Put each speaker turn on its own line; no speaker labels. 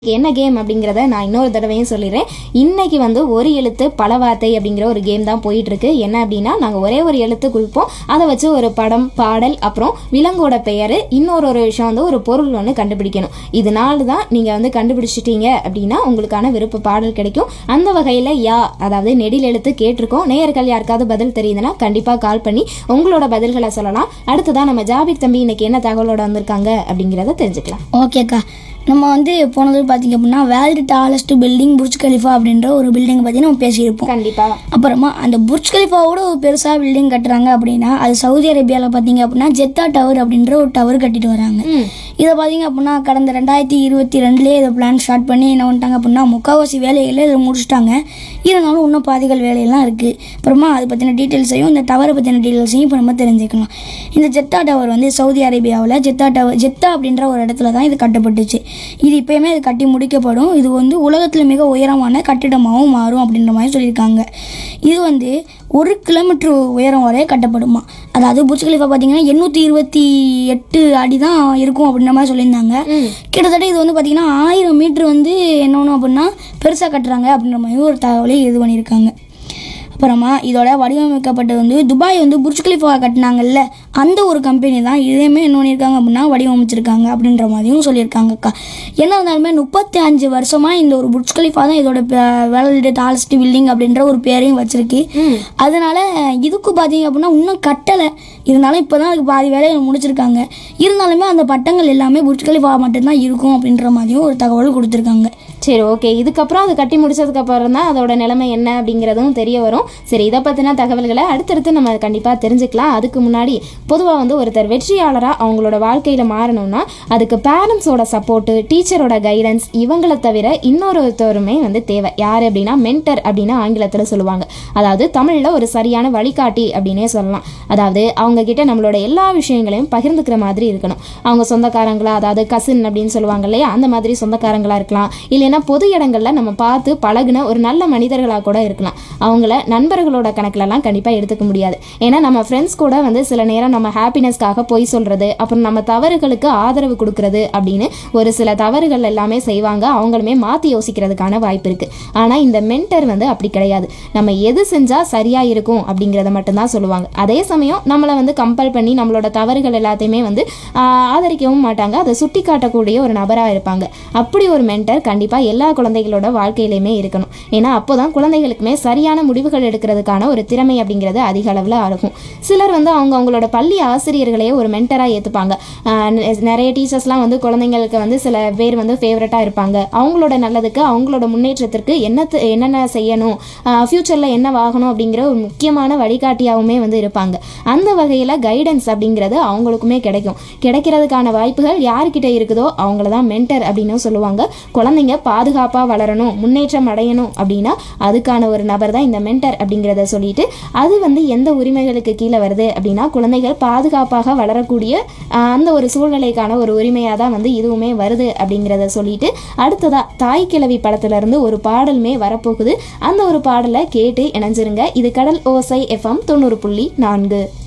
என்ன கேம் அப்படிங்கிறத நான் இன்னொரு தடவையும் சொல்லிடுறேன் இன்னைக்கு வந்து ஒரு எழுத்து பல வார்த்தை அப்படிங்கிற ஒரு கேம் தான் போயிட்டு இருக்கு என்ன அப்படின்னா நாங்கள் ஒரே ஒரு எழுத்து கொடுப்போம் அதை வச்சு ஒரு படம் பாடல் அப்புறம் விலங்கோட பெயர் இன்னொரு ஒரு விஷயம் வந்து ஒரு பொருள் ஒன்று கண்டுபிடிக்கணும் இதனால தான் நீங்கள் வந்து கண்டுபிடிச்சிட்டீங்க அப்படின்னா உங்களுக்கான விருப்ப பாடல் கிடைக்கும் அந்த வகையில் யா அதாவது நெடில் எழுத்து கேட்டிருக்கோம் நேயர்கள் யாருக்காவது பதில் தெரியுதுன்னா கண்டிப்பாக கால் பண்ணி உங்களோட பதில்களை சொல்லலாம் அடுத்ததான் நம்ம ஜாபிர் தம்பி இன்னைக்கு என்ன தகவலோட வந்திருக்காங்க அப்படிங்கிறத தெரிஞ்சுக்கலாம்
ஓகேக்கா நம்ம வந்து போனது பார்த்தீங்க அப்படின்னா world tallest building Burj Khalifa அப்படின்ற ஒரு பில்டிங் பற்றி நம்ம பேசியிருப்போம்
கண்டிப்பாக
அப்புறமா அந்த புர்ஜ் கலிஃபாவோட ஒரு பெருசாக பில்டிங் கட்டுறாங்க அப்படின்னா அது சவுதி அரேபியாவில் பார்த்தீங்க அப்படின்னா ஜெத்தா டவர் அப்படின்ற ஒரு டவர் கட்டிட்டு வராங்க
ம்
இதை பார்த்தீங்க அப்படின்னா கடந்த ரெண்டாயிரத்தி இருபத்தி ரெண்டுலேயே இதை பிளான் ஸ்டார்ட் பண்ணி என்ன பண்ணிட்டாங்க அப்படின்னா முக்கால்வாசி வேலைகளை இதில் முடிச்சிட்டாங்க இருந்தாலும் இன்னும் பாதிகள் வேலையெல்லாம் இருக்குது அப்புறமா அதை பற்றின டீட்டெயில்ஸையும் இந்த டவரை பற்றின டீட்டெயில்ஸையும் இப்போ நம்ம தெரிஞ்சுக்கலாம் இந்த ஜெத்தா டவர் வந்து சவுதி அரேபியாவில் ஜெத்தா டவர் ஜெத்தா அப்படின்ற ஒரு இடத்துல தான் இது கட்டப்பட்டுச்சு இது இப்போயுமே இது கட்டி முடிக்கப்படும் இது வந்து உலகத்தில் மிக உயரமான கட்டிடமாகவும் மாறும் அப்படின்ற மாதிரி சொல்லியிருக்காங்க இது வந்து ஒரு கிலோமீட்டர் உயரம் வரை கட்டப்படுமா அதாவது புர்ஜ் கலிஃபா பார்த்தீங்கன்னா எண்ணூற்றி இருபத்தி எட்டு அடி தான் இருக்கும் அப்படின்ற மாதிரி சொல்லியிருந்தாங்க கிட்டத்தட்ட இது வந்து பார்த்தீங்கன்னா ஆயிரம் மீட்டர் வந்து என்ன ஒன்று அப்படின்னா பெருசாக கட்டுறாங்க அப்படின்ற மாதிரி ஒரு தகவலை இது பண்ணியிருக்காங்க அப்புறமா இதோட வடிவமைக்கப்பட்டது வந்து துபாய் வந்து புர்ஜ் கலிஃபா கட்டினாங்கல்ல அந்த ஒரு கம்பெனி தான் இதையுமே என்ன பண்ணியிருக்காங்க அப்படின்னா வடிவமைச்சிருக்காங்க அப்படின்ற மாதிரியும் சொல்லியிருக்காங்கக்கா என்ன இருந்தாலுமே முப்பத்தி அஞ்சு வருஷமாக இந்த ஒரு புர்ஜ் கலிஃபா தான் இதோட வேர்ல்டு டாலஸ்ட் பில்டிங் அப்படின்ற ஒரு பேரையும் வச்சிருக்கு அதனால இதுக்கு பார்த்தீங்க அப்படின்னா இன்னும் கட்டலை இருந்தாலும் இப்போ தான் அதுக்கு பாதி வேலையை முடிச்சிருக்காங்க இருந்தாலுமே அந்த பட்டங்கள் எல்லாமே புர்ஜ் கலிஃபா மட்டும்தான் இருக்கும் அப்படின்ற மாதிரியும் ஒரு தகவல் கொடுத்துருக்காங்க
சரி ஓகே இதுக்கப்புறம் அது கட்டி முடிச்சதுக்கு அப்புறம் தான் அதோட நிலைமை என்ன அப்படிங்கிறதும் தெரிய வரும் சரி இதை பற்றின தகவல்களை அடுத்தடுத்து நம்ம கண்டிப்பாக தெரிஞ்சுக்கலாம் அதுக்கு முன்னாடி பொதுவாக வந்து ஒருத்தர் வெற்றியாளராக அவங்களோட வாழ்க்கையில் மாறணும்னா அதுக்கு பேரண்ட்ஸோட சப்போர்ட்டு டீச்சரோட கைடன்ஸ் இவங்களை தவிர இன்னொருத்தருமே வந்து தேவை யார் அப்படின்னா மென்டர் அப்படின்னு ஆங்கிலத்தில் சொல்லுவாங்க அதாவது தமிழில் ஒரு சரியான வழிகாட்டி அப்படின்னே சொல்லலாம் அதாவது அவங்க கிட்ட நம்மளோட எல்லா விஷயங்களையும் பகிர்ந்துக்கிற மாதிரி இருக்கணும் அவங்க சொந்தக்காரங்களா அதாவது கசின் அப்படின்னு சொல்லுவாங்க இல்லையா அந்த மாதிரி சொந்தக்காரங்களா இருக்கலாம் இல்லைன்னா பொது இடங்கள்ல நம்ம பார்த்து பழகுன ஒரு நல்ல மனிதர்களாக கூட இருக்கலாம் அவங்கள நண்பர்களோட கணக்குலலாம் கண்டிப்பாக எடுத்துக்க முடியாது ஏன்னா நம்ம ஃப்ரெண்ட்ஸ் கூட வந்து சில நேரம் நம்ம ஹாப்பினஸ்க்காக பொய் சொல்றது அப்புறம் நம்ம தவறுகளுக்கு ஆதரவு கொடுக்கறது அப்படின்னு ஒரு சில தவறுகள் எல்லாமே செய்வாங்க அவங்களுமே மாற்றி யோசிக்கிறதுக்கான வாய்ப்பு இருக்கு ஆனால் இந்த மென்டர் வந்து அப்படி கிடையாது நம்ம எது செஞ்சால் சரியா இருக்கும் அப்படிங்கிறத மட்டும்தான் சொல்லுவாங்க அதே சமயம் நம்மளை வந்து கம்பல் பண்ணி நம்மளோட தவறுகள் எல்லாத்தையுமே வந்து ஆஹ், ஆதரிக்கவும் மாட்டாங்க அதை சுட்டி காட்டக்கூடிய ஒரு நபராக இருப்பாங்க அப்படி ஒரு மென்டர் கண்டிப்பாக எல்லா குழந்தைகளோட வாழ்க்கையிலையுமே இருக்கணும் ஏன்னா அப்போதான் குழந்தைகளுக்குமே சரியான முடிவுகள் எடுக்கிறதுக்கான ஒரு திறமை அப்படிங்கிறது அதிக அளவில் ஆகும் சிலர் வந்து அவங்க அவங்களோட பள்ளி ஆசிரியர்களையே ஒரு மென்டராக ஏற்றுப்பாங்க நிறைய டீச்சர்ஸ்லாம் வந்து குழந்தைங்களுக்கு வந்து சில பேர் வந்து ஃபேவரட்டாக இருப்பாங்க அவங்களோட நல்லதுக்கு அவங்களோட முன்னேற்றத்திற்கு என்ன என்னென்ன செய்யணும் ஃப்யூச்சரில் என்ன ஆகணும் அப்படிங்கிற ஒரு முக்கியமான வழிகாட்டியாகவுமே வந்து இருப்பாங்க அந்த வகையில் கைடன்ஸ் அப்படிங்கிறது அவங்களுக்குமே கிடைக்கும் கிடைக்கிறதுக்கான வாய்ப்புகள் யார்கிட்ட இருக்குதோ அவங்கள தான் மென்டர் அப்படின்னு சொல்லுவாங்க குழந்தைங்க பாதுகாப்பாக வளரணும் முன்னேற்றம் அடையணும் அப்படின்னா அதுக்கான ஒரு நபர் தான் இந்த மென்டர் அப்படிங்கிறத சொல்லிட்டு அது வந்து எந்த உரிமைகளுக்கு கீழே வருது அப்படின்னா குழந்தைகள் பாதுகாப்பாக வளரக்கூடிய ஆஹ், அந்த ஒரு சூழ்நிலைக்கான ஒரு உரிமையாக தான் வந்து இதுவுமே வருது அப்படிங்கிறத சொல்லிட்டு அடுத்ததா தாய் கிழவி படத்துல இருந்து ஒரு பாடலுமே வரப்போகுது அந்த ஒரு பாடலை கேட்டு இணைஞ்சிருங்க இது கடல் ஓசை எஃப்எம் தொண்ணூறு புள்ளி நான்கு